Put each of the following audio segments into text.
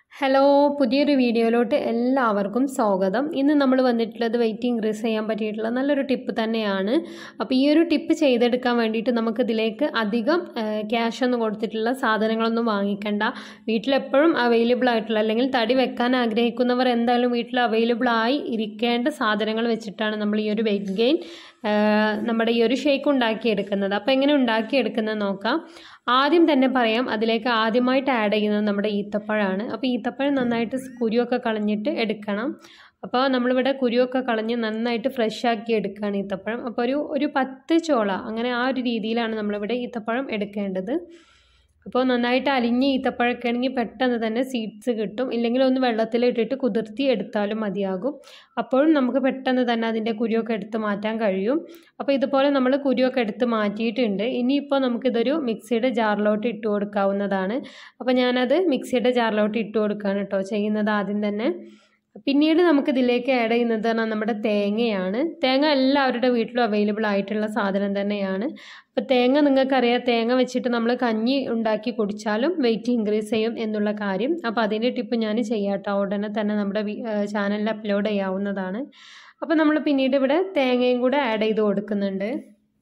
hello പുതിയൊരു വീഡിയോയിലോട്ട് എല്ലാവർക്കും സ്വാഗതം ഇന്ന് നമ്മൾ വന്നിട്ടുള്ളത് വെയിറ്റ് ഇൻക്രീസ് ചെയ്യാൻ പറ്റിയിട്ടുള്ള നല്ലൊരു ടിപ്പ് തന്നെയാണ് അപ്പോൾ ഈ ഒരു ടിപ്പ് ചെയ്തെടുക്കാൻ വേണ്ടിയിട്ട് നമുക്ക് ഇതിലേക്ക് അധികം ക്യാഷ് ഒന്നും കൊടുത്തിട്ടുള്ള സാധനങ്ങളൊന്നും വാങ്ങിക്കണ്ട വീട്ടിലെപ്പോഴും അവൈലബിൾ ആയിട്ടുള്ള അല്ലെങ്കിൽ തടി വെക്കാൻ ആഗ്രഹിക്കുന്നവർ എന്തായാലും വീട്ടിൽ അവൈലബിൾ ആയി ഇരിക്കേണ്ട സാധനങ്ങൾ വെച്ചിട്ടാണ് നമ്മൾ ഈ ഒരു വെയിറ്റ് ഗെയിൻ നമ്മുടെ ഈ ഒരു ഷേക്ക് ഉണ്ടാക്കിയെടുക്കുന്നത് അപ്പോൾ എങ്ങനെ ഉണ്ടാക്കിയെടുക്കുന്നത് നോക്കാം ആദ്യം തന്നെ പറയാം അതിലേക്ക് ആദ്യമായിട്ട് ആഡ് ചെയ്യുന്നത് നമ്മുടെ ഈത്തപ്പഴമാണ് അപ്പോൾ ഈത്തപ്പഴം നന്നായിട്ട് കുരുവൊക്കെ കളഞ്ഞിട്ട് എടുക്കണം അപ്പോൾ നമ്മളിവിടെ കുരുവൊക്കെ കളഞ്ഞ് നന്നായിട്ട് ഫ്രഷ് ആക്കി എടുക്കുകയാണ് ഈത്തപ്പഴം അപ്പോൾ ഒരു ഒരു പത്ത് ചോള അങ്ങനെ ആ ഒരു രീതിയിലാണ് നമ്മളിവിടെ ഈത്തപ്പഴം എടുക്കേണ്ടത് അപ്പോൾ നന്നായിട്ട് അലിഞ്ഞ് ഈത്തപ്പഴമൊക്കെ ആണെങ്കിൽ പെട്ടെന്ന് തന്നെ സീഡ്സ് കിട്ടും ഇല്ലെങ്കിൽ ഒന്ന് വെള്ളത്തിലിട്ടിട്ട് കുതിർത്തി എടുത്താലും മതിയാകും അപ്പോഴും നമുക്ക് പെട്ടെന്ന് തന്നെ അതിൻ്റെ കുരുവൊക്കെ എടുത്ത് മാറ്റാൻ കഴിയും അപ്പോൾ ഇതുപോലെ നമ്മൾ കുരുവൊക്കെ എടുത്ത് മാറ്റിയിട്ടുണ്ട് ഇനിയിപ്പോൾ നമുക്കിതൊരു മിക്സിയുടെ ജാറിലോട്ട് ഇട്ട് കൊടുക്കാവുന്നതാണ് അപ്പോൾ ഞാനത് മിക്സിയുടെ ജാറിലോട്ട് ഇട്ട് കൊടുക്കുകയാണ് കേട്ടോ ചെയ്യുന്നത് ആദ്യം തന്നെ പിന്നീട് നമുക്കിതിലേക്ക് ആഡ് ചെയ്യുന്നത് പറഞ്ഞാൽ നമ്മുടെ തേങ്ങയാണ് തേങ്ങ എല്ലാവരുടെ വീട്ടിലും അവൈലബിൾ ആയിട്ടുള്ള സാധനം തന്നെയാണ് അപ്പോൾ തേങ്ങ നിങ്ങൾക്കറിയാം തേങ്ങ വെച്ചിട്ട് നമ്മൾ കഞ്ഞി ഉണ്ടാക്കി കുടിച്ചാലും വെയിറ്റ് ഇൻക്രീസ് ചെയ്യും എന്നുള്ള കാര്യം അപ്പോൾ അതിൻ്റെ ടിപ്പ് ഞാൻ ചെയ്യാട്ടോ ഉടനെ തന്നെ നമ്മുടെ ചാനലിൽ അപ്ലോഡ് ചെയ്യാവുന്നതാണ് അപ്പോൾ നമ്മൾ പിന്നീട് ഇവിടെ തേങ്ങയും കൂടെ ആഡ് ചെയ്ത് കൊടുക്കുന്നുണ്ട്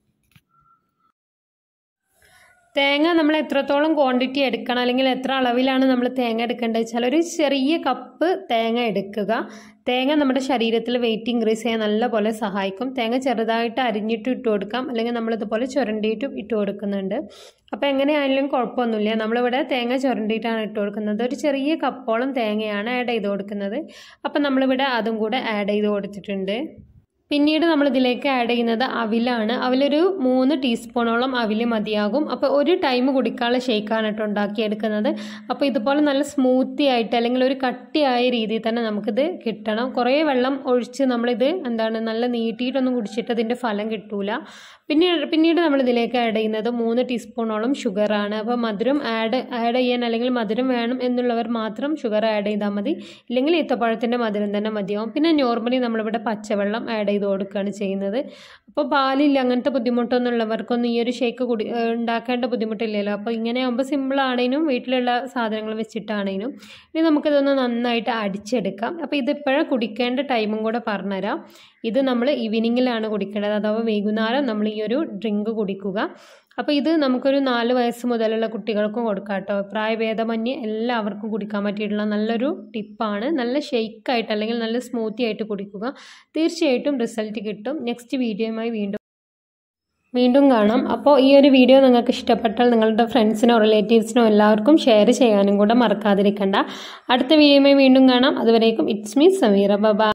തേങ്ങ നമ്മൾ എത്രത്തോളം ക്വാണ്ടിറ്റി എടുക്കണം അല്ലെങ്കിൽ എത്ര അളവിലാണ് നമ്മൾ തേങ്ങ എടുക്കേണ്ടത് വെച്ചാൽ ഒരു ചെറിയ കപ്പ് തേങ്ങ എടുക്കുക തേങ്ങ നമ്മുടെ ശരീരത്തിൽ വെയിറ്റ് ഇൻക്രീസ് ചെയ്യാൻ നല്ലപോലെ സഹായിക്കും തേങ്ങ ചെറുതായിട്ട് അരിഞ്ഞിട്ട് ഇട്ട് കൊടുക്കാം അല്ലെങ്കിൽ നമ്മളിതുപോലെ ചുരണ്ടിയിട്ടും ഇട്ട് കൊടുക്കുന്നുണ്ട് അപ്പോൾ എങ്ങനെയായാലും കുഴപ്പമൊന്നുമില്ല നമ്മളിവിടെ തേങ്ങ ചുരണ്ടിയിട്ടാണ് ഇട്ട് കൊടുക്കുന്നത് ഒരു ചെറിയ കപ്പോളം തേങ്ങയാണ് ആഡ് ചെയ്ത് കൊടുക്കുന്നത് അപ്പോൾ നമ്മളിവിടെ അതും കൂടെ ആഡ് ചെയ്ത് കൊടുത്തിട്ടുണ്ട് പിന്നീട് നമ്മൾ ഇതിലേക്ക് ആഡ് ചെയ്യുന്നത് അവിലാണ് അവിലൊരു മൂന്ന് ടീസ്പൂണോളം അവിൽ മതിയാകും അപ്പോൾ ഒരു ടൈം കുടിക്കാനുള്ള ഷേക്കാണ് കേട്ടോ ഉണ്ടാക്കിയെടുക്കുന്നത് അപ്പോൾ ഇതുപോലെ നല്ല സ്മൂത്തി ആയിട്ട് അല്ലെങ്കിൽ ഒരു കട്ടിയായ രീതിയിൽ തന്നെ നമുക്കിത് കിട്ടണം കുറേ വെള്ളം ഒഴിച്ച് നമ്മളിത് എന്താണ് നല്ല നീട്ടിയിട്ടൊന്നും കുടിച്ചിട്ട് അതിൻ്റെ ഫലം കിട്ടൂല പിന്നീട് പിന്നീട് നമ്മൾ ഇതിലേക്ക് ആഡ് ചെയ്യുന്നത് മൂന്ന് ടീസ്പൂണോളം ഷുഗറാണ് അപ്പോൾ മധുരം ആഡ് ആഡ് ചെയ്യാൻ അല്ലെങ്കിൽ മധുരം വേണം എന്നുള്ളവർ മാത്രം ഷുഗർ ആഡ് ചെയ്താൽ മതി ഇല്ലെങ്കിൽ ഈത്തപ്പഴത്തിൻ്റെ മധുരം തന്നെ മതിയാവും പിന്നെ നോർമലി നമ്മളിവിടെ പച്ചവെള്ളം ആഡ് ചെയ്ത് കൊടുക്കുകയാണ് ചെയ്യുന്നത് അപ്പോൾ പാലില്ല അങ്ങനത്തെ ബുദ്ധിമുട്ടൊന്നും ഉള്ളവർക്കൊന്നും ഈ ഒരു ഷേക്ക് കുടി ഉണ്ടാക്കേണ്ട ബുദ്ധിമുട്ടില്ലല്ലോ അപ്പോൾ ഇങ്ങനെ ആകുമ്പോൾ സിമ്പിളാണേനും വീട്ടിലുള്ള സാധനങ്ങൾ വെച്ചിട്ടാണേനും ഇനി നമുക്കിതൊന്ന് നന്നായിട്ട് അടിച്ചെടുക്കാം അപ്പോൾ ഇതിപ്പോഴും കുടിക്കേണ്ട ടൈമും കൂടെ പറഞ്ഞുതരാം ഇത് നമ്മൾ ഈവനിങ്ങിലാണ് കുടിക്കേണ്ടത് അഥവാ വൈകുന്നേരം നമ്മൾ ഈ ഒരു ഡ്രിങ്ക് കുടിക്കുക അപ്പോൾ ഇത് നമുക്കൊരു നാല് വയസ്സ് മുതലുള്ള കുട്ടികൾക്കും കൊടുക്കാം കേട്ടോ പ്രായഭേദമന്യേ എല്ലാവർക്കും കുടിക്കാൻ പറ്റിയിട്ടുള്ള നല്ലൊരു ടിപ്പാണ് നല്ല ഷെയ്ക്കായിട്ട് അല്ലെങ്കിൽ നല്ല സ്മൂത്തി ആയിട്ട് കുടിക്കുക തീർച്ചയായിട്ടും റിസൾട്ട് കിട്ടും നെക്സ്റ്റ് വീഡിയോയുമായി വീണ്ടും വീണ്ടും കാണാം അപ്പോൾ ഈ ഒരു വീഡിയോ നിങ്ങൾക്ക് ഇഷ്ടപ്പെട്ടാൽ നിങ്ങളുടെ ഫ്രണ്ട്സിനോ റിലേറ്റീവ്സിനോ എല്ലാവർക്കും ഷെയർ ചെയ്യാനും കൂടെ മറക്കാതിരിക്കണ്ട അടുത്ത വീഡിയോയുമായി വീണ്ടും കാണാം അതുവരേക്കും ഇറ്റ്സ് മീ സമീറ ബബ